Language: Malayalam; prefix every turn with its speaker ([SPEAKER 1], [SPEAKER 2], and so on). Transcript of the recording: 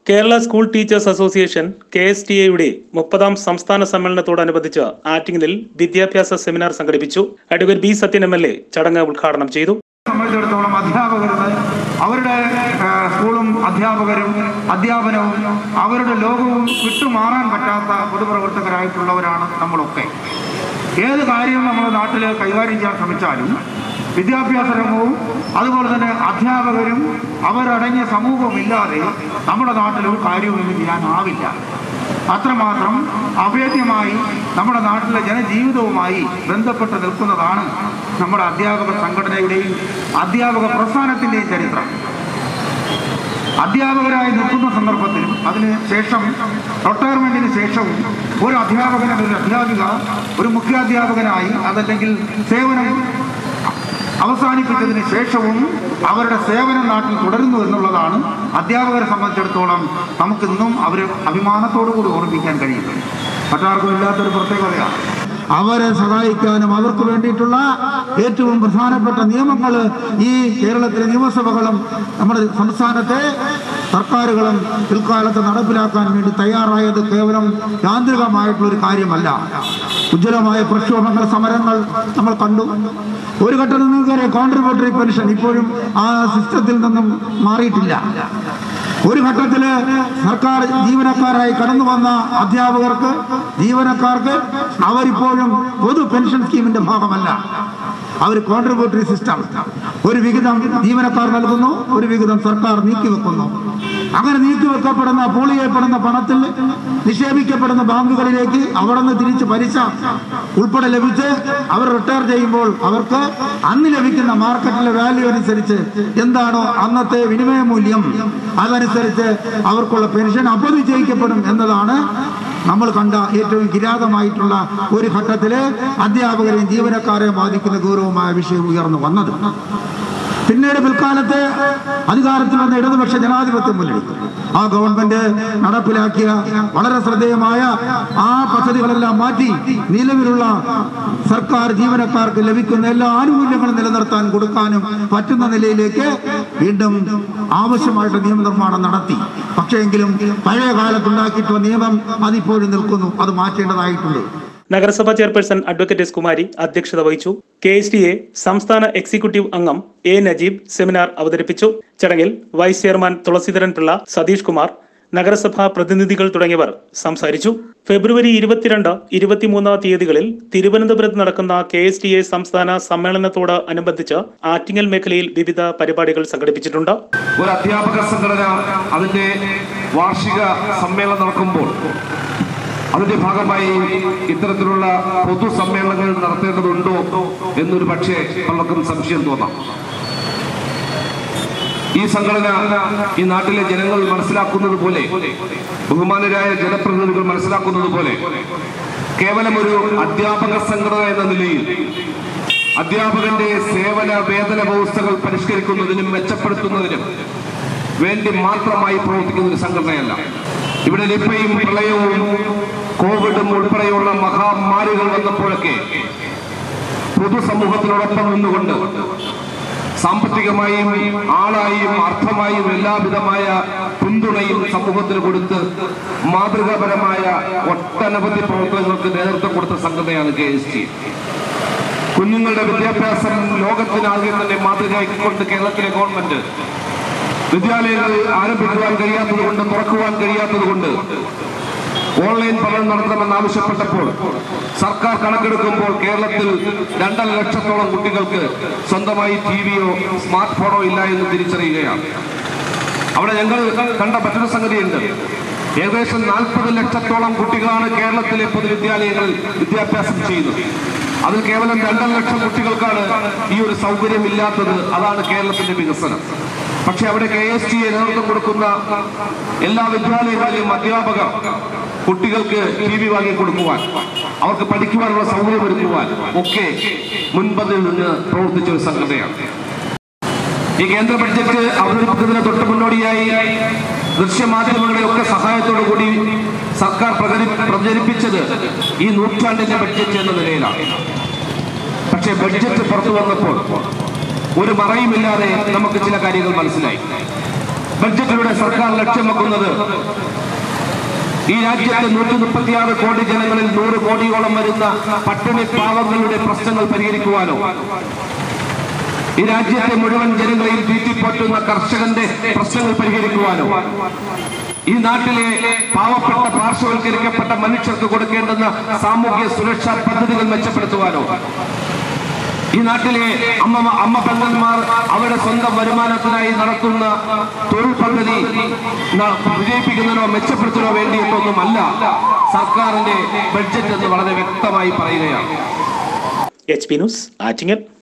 [SPEAKER 1] Kerala school teachers association K S T എയുടെ മുപ്പതാം സംസ്ഥാന സമ്മേളനത്തോടനുബന്ധിച്ച് ആറ്റിങ്ങലിൽ വിദ്യാഭ്യാസ സെമിനാർ സംഘടിപ്പിച്ചു advocate B Sathyan M L A ചടങ്ങ് ഉദ്ഘാടനം ചെയ്തു
[SPEAKER 2] സംബന്ധിച്ചിടത്തോളം അധ്യാപകരുടെ അവരുടെ ആ, സ്കൂളും അധ്യാപകരും അധ്യാപനവും അവരുടെ ലോകവും വിട്ടുമാറാൻ പറ്റാത്ത പൊതുപ്രവർത്തകരായിട്ടുള്ളവരാണ് നമ്മളൊക്കെ ഏത് കാര്യം നമ്മുടെ നാട്ടിൽ കൈകാര്യം ചെയ്യാൻ ശ്രമിച്ചാലും വിദ്യാഭ്യാസ രംഗവും അതുപോലെ തന്നെ അധ്യാപകരും അവരടങ്ങിയ സമൂഹവും ഇല്ലാതെ നമ്മുടെ നാട്ടിൽ ഒരു കാര്യവും ചെയ്യാനാവില്ല അത്രമാത്രം അഭേദ്യമായി നമ്മുടെ നാട്ടിലെ ജനജീവിതവുമായി ബന്ധപ്പെട്ട് നിൽക്കുന്നതാണ് നമ്മുടെ അധ്യാപക സംഘടനയുടെയും അധ്യാപക പ്രസ്ഥാനത്തിൻ്റെയും ചരിത്രം അധ്യാപകരായി നിൽക്കുന്ന സന്ദർഭത്തിലും അതിന് ശേഷം റിട്ടയർമെന്റിന് ശേഷവും ഒരു അധ്യാപകൻ ഒരു അധ്യാപിക ഒരു മുഖ്യാധ്യാപകനായി അതല്ലെങ്കിൽ സേവനം അവസാനിപ്പിച്ചതിന് ശേഷവും അവരുടെ സേവനം നാട്ടിൽ തുടരുന്നു എന്നുള്ളതാണ് അധ്യാപകരെ സംബന്ധിച്ചിടത്തോളം നമുക്കിന്നും അവർ അഭിമാനത്തോടു കൂടി ഓർമ്മിക്കാൻ കഴിയും മറ്റാർക്കും ഇല്ലാത്തൊരു പ്രത്യേകതയാണ് അവരെ സഹായിക്കാനും അവർക്ക് വേണ്ടിയിട്ടുള്ള ഏറ്റവും പ്രധാനപ്പെട്ട നിയമങ്ങൾ ഈ കേരളത്തിലെ നിയമസഭകളും നമ്മുടെ സംസ്ഥാനത്തെ സർക്കാരുകളും പിൽക്കാലത്ത് നടപ്പിലാക്കാൻ വേണ്ടി തയ്യാറായത് കേവലം യാന്ത്രികമായിട്ടുള്ള ഒരു കാര്യമല്ല ഉജ്ജ്വലമായ പ്രക്ഷോഭങ്ങൾ സമരങ്ങൾ നമ്മൾ കണ്ടു ഒരു ഘട്ടത്തിൽ നിന്നൊക്കെ കോൺട്രിബ്യൂട്ടറി പെൻഷൻ ഇപ്പോഴും ആ സിസ്റ്റത്തിൽ നിന്നും മാറിയിട്ടില്ല ഒരു ഘട്ടത്തില് സർക്കാർ ജീവനക്കാരായി കടന്നു വന്ന അധ്യാപകർക്ക് ജീവനക്കാർക്ക് അവരിപ്പോഴും പൊതു പെൻഷൻ സ്കീമിന്റെ ഭാഗമല്ല അവർ കോൺട്രിബ്യൂട്ടറി സിസ്റ്റം ഒരു വിഹിതം ജീവനക്കാർ നൽകുന്നു ഒരു വിഹിതം സർക്കാർ നീക്കിവെക്കുന്നു അങ്ങനെ നീക്കിവെക്കപ്പെടുന്ന പൂൾ ചെയ്യപ്പെടുന്ന പണത്തിൽ നിക്ഷേപിക്കപ്പെടുന്ന ബാങ്കുകളിലേക്ക് അവിടെ നിന്ന് തിരിച്ച് പലിശ ഉൾപ്പെടെ ലഭിച്ച് അവർ റിട്ടയർ ചെയ്യുമ്പോൾ അവർക്ക് അന്ന് ലഭിക്കുന്ന മാർക്കറ്റിലെ വാല്യൂ അനുസരിച്ച് എന്താണോ അന്നത്തെ വിനിമയ മൂല്യം അതനുസരിച്ച് അവർക്കുള്ള പെൻഷൻ അപ്പോൾ നിശ്ചയിക്കപ്പെടും എന്നതാണ് നമ്മൾ കണ്ട ഏറ്റവും കിരാതമായിട്ടുള്ള ഒരു ഘട്ടത്തില് അധ്യാപകരെയും ജീവനക്കാരെയും ബാധിക്കുന്ന ഗൗരവമായ വിഷയം ഉയർന്നു വന്നത് പിന്നീട് പിൽക്കാലത്ത് അധികാരത്തിൽ വന്ന ഇടതുപക്ഷ ജനാധിപത്യ മുന്നണി ആ ഗവൺമെന്റ് നടപ്പിലാക്കിയ വളരെ ശ്രദ്ധേയമായ ആ പദ്ധതികളെല്ലാം മാറ്റി നിലവിലുള്ള സർക്കാർ ജീവനക്കാർക്ക് ലഭിക്കുന്ന എല്ലാ ആനുകൂല്യങ്ങളും നിലനിർത്താൻ കൊടുക്കാനും പറ്റുന്ന നിലയിലേക്ക് വീണ്ടും ആവശ്യമായിട്ട് നിയമനിർമ്മാണം നടത്തി പക്ഷേ എങ്കിലും പഴയ കാലത്തുണ്ടാക്കിയിട്ടുള്ള നിയമം അതിപ്പോഴും നിൽക്കുന്നു അത് മാറ്റേണ്ടതായിട്ടുണ്ട്
[SPEAKER 1] നഗരസഭാ ചെയർപേഴ്സൺ അഡ്വക്കേറ്റ് എസ് കുമാരി അധ്യക്ഷത വഹിച്ചു കെ എസ് ടി എ സംസ്ഥാന എക്സിക്യൂട്ടീവ് അംഗം എ നജീബ് സെമിനാർ അവതരിപ്പിച്ചു ചടങ്ങിൽ വൈസ് ചെയർമാൻ തുളസീധരൻ പിള്ള സതീഷ് കുമാർ നഗരസഭാ പ്രതിനിധികൾ തുടങ്ങിയവർ സംസാരിച്ചു ഫെബ്രുവരി ഇരുപത്തിരണ്ട് ഇരുപത്തിമൂന്ന് തീയതികളിൽ തിരുവനന്തപുരത്ത് നടക്കുന്ന കെ എസ് ടി എ സംസ്ഥാന സമ്മേളനത്തോട് അനുബന്ധിച്ച് ആറ്റിങ്ങൽ മേഖലയിൽ വിവിധ പരിപാടികൾ സംഘടിപ്പിച്ചിട്ടുണ്ട്
[SPEAKER 3] ഒരു അധ്യാപക സംഘടന അതിന്റെ വാർഷിക സമ്മേളനം നടക്കുമ്പോൾ അതിന്റെ ഭാഗമായി ഇത്തരത്തിലുള്ള പൊതുസമ്മേളനങ്ങൾ നടത്തേണ്ടതുണ്ടോ എന്നൊരു പക്ഷേ പലർക്കും സംശയം തോന്നാം ഈ സംഘടന ഈ നാട്ടിലെ ജനങ്ങൾ മനസ്സിലാക്കുന്നത് പോലെ ബഹുമാനരായ ജനപ്രതിനിധികൾ മനസ്സിലാക്കുന്നത് പോലെ കേവലം ഒരു അധ്യാപക സംഘടന എന്ന നിലയിൽ അധ്യാപകന്റെ സേവന വേതന വ്യവസ്ഥകൾ പരിഷ്കരിക്കുന്നതിനും മെച്ചപ്പെടുത്തുന്നതിനും വേണ്ടി മാത്രമായി പ്രവർത്തിക്കുന്ന ഒരു സംഘടനയല്ല ഇവിടെ നിപ്പയും പ്രളയവും കോവിഡും ഉൾപ്പെടെയുള്ള മഹാമാരികൾ വന്നപ്പോഴൊക്കെ പൊതുസമൂഹത്തിനോടൊപ്പം നിന്നുകൊണ്ട് സാമ്പത്തികമായും ആളായും അർത്ഥമായും എല്ലാവിധമായ പിന്തുണയും സമൂഹത്തിന് കൊടുത്ത് മാതൃകാപരമായ ഒട്ടനവധി പ്രവർത്തനങ്ങൾക്ക് നേതൃത്വം കൊടുത്ത സംഘടനയാണ് കെ എസ് ടി കുഞ്ഞുങ്ങളുടെ വിദ്യാഭ്യാസം ലോകത്തിനാകെ തന്നെ മാതൃകയാക്കിക്കൊണ്ട് കേരളത്തിലെ ഗവൺമെന്റ് വിദ്യാലയങ്ങൾ ആരംഭിക്കുവാൻ കഴിയാത്തത് കൊണ്ട് തുറക്കുവാൻ കഴിയാത്തത് കൊണ്ട് ഓൺലൈൻ പഠനം നടത്തണമെന്ന് ആവശ്യപ്പെട്ടപ്പോൾ സർക്കാർ കണക്കെടുക്കുമ്പോൾ കേരളത്തിൽ രണ്ടര ലക്ഷത്തോളം കുട്ടികൾക്ക് സ്വന്തമായി ടി വിയോ സ്മാർട്ട് ഫോണോ ഇല്ല എന്ന് തിരിച്ചറിയുകയാണ് അവിടെ ഞങ്ങൾ കണ്ട മറ്റൊരു സംഗതിയുണ്ട് ഏകദേശം നാൽപ്പത് ലക്ഷത്തോളം കുട്ടികളാണ് കേരളത്തിലെ പൊതുവിദ്യാലയങ്ങളിൽ വിദ്യാഭ്യാസം ചെയ്യുന്നത് അതിൽ കേവലം രണ്ടര ലക്ഷം കുട്ടികൾക്കാണ് ഈ ഒരു സൗകര്യം ഇല്ലാത്തത് അതാണ് കേരളത്തിന്റെ വികസനം പക്ഷെ അവിടെ കെ എസ് ടി നേതൃത്വം കൊടുക്കുന്ന എല്ലാ വിദ്യാലയങ്ങളിലും അധ്യാപകർ കുട്ടികൾക്ക് ടി വി വാങ്ങി കൊടുക്കുവാൻ അവർക്ക് പഠിക്കുവാനുള്ള സൗകര്യം ഒരുക്കുവാൻ ഒക്കെ മുൻപതിൽ നിന്ന് പ്രവർത്തിച്ച ഒരു സംഘടനയാണ് ഈ കേന്ദ്ര ബഡ്ജറ്റ് അവതരിപ്പിക്കുന്നതിന് തൊട്ട് മുന്നോടിയായി ദൃശ്യമാധ്യമങ്ങളുടെ ഒക്കെ സഹായത്തോടു കൂടി സർക്കാർ പ്രകടി- പ്രചരിപ്പിച്ചത് ഈ നൂറ്റാണ്ടിന്റെ ബഡ്ജറ്റ് എന്ന നിലയിലാണ് പക്ഷേ ബഡ്ജറ്റ് പുറത്തു വന്നപ്പോൾ ഒരു മറയുമില്ലാതെ നമുക്ക് ചില കാര്യങ്ങൾ മനസ്സിലായി ബഡ്ജറ്റിലൂടെ സർക്കാർ ലക്ഷ്യം വെക്കുന്നത് ഈ രാജ്യത്തെ നൂറ്റി മുപ്പത്തിയാറ് കോടി ജനങ്ങളിൽ നൂറ് കോടിയോളം വരുന്ന പട്ടിണി പാവങ്ങളുടെ പ്രശ്നങ്ങൾ പരിഹരിക്കുവാനോ ഈ രാജ്യത്തെ മുഴുവൻ ജനങ്ങളെയും തീറ്റിപ്പറ്റുന്ന കർഷകന്റെ പ്രശ്നങ്ങൾ പരിഹരിക്കുവാനോ ഈ നാട്ടിലെ പാവപ്പെട്ട പാർശ്വവൽക്കരിക്കപ്പെട്ട മനുഷ്യർക്ക് കൊടുക്കേണ്ടുന്ന സാമൂഹ്യ സുരക്ഷാ പദ്ധതികൾ മെച്ചപ്പെടുത്തുവാനോ ഈ നാട്ടിലെ അമ്മ അമ്മ പെങ്ങന്മാർ അവരുടെ സ്വന്തം വരുമാനത്തിനായി നടത്തുന്ന തൊഴിൽ പദ്ധതി ന- വിജയിപ്പിക്കുന്നതിനോ മെച്ചപ്പെടുത്തുന്നതിനോ വേണ്ടിയിട്ടൊന്നുമല്ല സർക്കാരിന്റെ ബഡ്ജറ്റ് എന്ന് വളരെ വ്യക്തമായി പറയുകയാണ്
[SPEAKER 1] എച്ച് പി ന്യൂസ് ആറ്റിങ്ങൽ